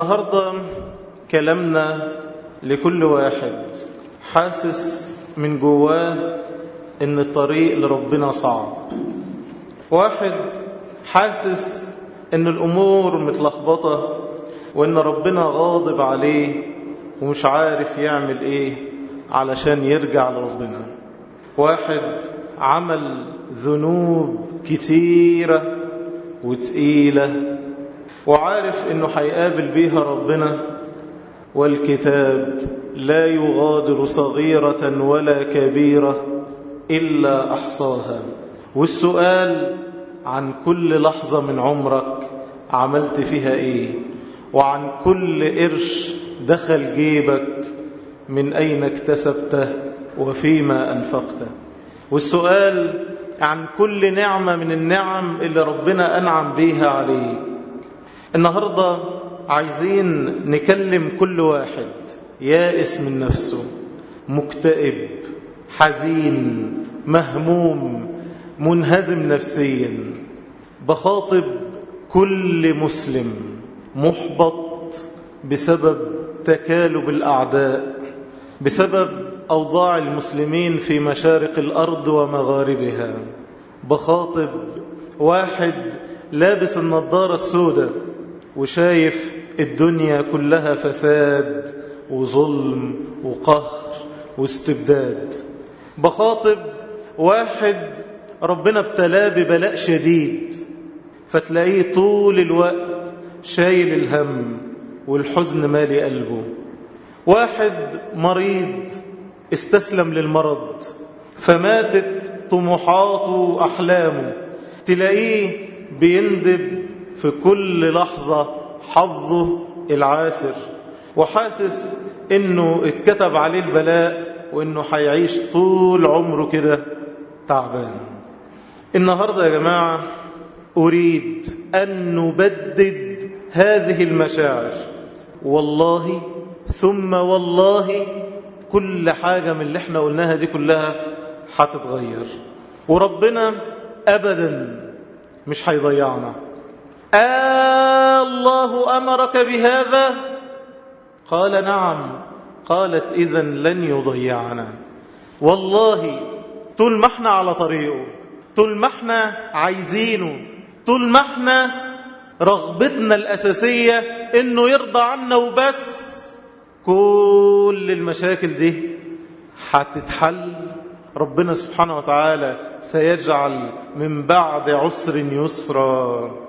النهاردة كلامنا لكل واحد حاسس من جواه ان الطريق لربنا صعب واحد حاسس ان الامور متلخبطة وان ربنا غاضب عليه ومش عارف يعمل ايه علشان يرجع لربنا واحد عمل ذنوب كتيرة وتقيلة وعارف انه هيقابل بيها ربنا والكتاب لا يغادر صغيرة ولا كبيرة إلا أحصاها والسؤال عن كل لحظة من عمرك عملت فيها إيه وعن كل قرش دخل جيبك من أين اكتسبته وفيما أنفقته والسؤال عن كل نعمة من النعم اللي ربنا أنعم بيها عليك النهاردة عايزين نكلم كل واحد يائس من نفسه مكتئب حزين مهموم منهزم نفسيا بخاطب كل مسلم محبط بسبب تكالب الأعداء بسبب أوضاع المسلمين في مشارق الأرض ومغاربها بخاطب واحد لابس النظارة السوداء وشايف الدنيا كلها فساد وظلم وقهر واستبداد بخاطب واحد ربنا ابتلاه ببلاء شديد فتلاقيه طول الوقت شايل الهم والحزن مالي قلبه واحد مريض استسلم للمرض فماتت طموحاته وأحلامه تلاقيه بيندب في كل لحظة حظه العاثر وحاسس انه اتكتب عليه البلاء وانه هيعيش طول عمره كده تعبان النهاردة يا جماعة أريد أن نبدد هذه المشاعر والله ثم والله كل حاجة من اللي احنا قلناها دي كلها هتتغير وربنا أبدا مش هيضيعنا آه الله أمرك بهذا قال نعم قالت إذا لن يضيعنا والله طول ما احنا على طريقه طول ما احنا عايزينه طول ما احنا رغبتنا الأساسية انه يرضى عنا وبس كل المشاكل دي هتتحل ربنا سبحانه وتعالى سيجعل من بعد عسر يسرا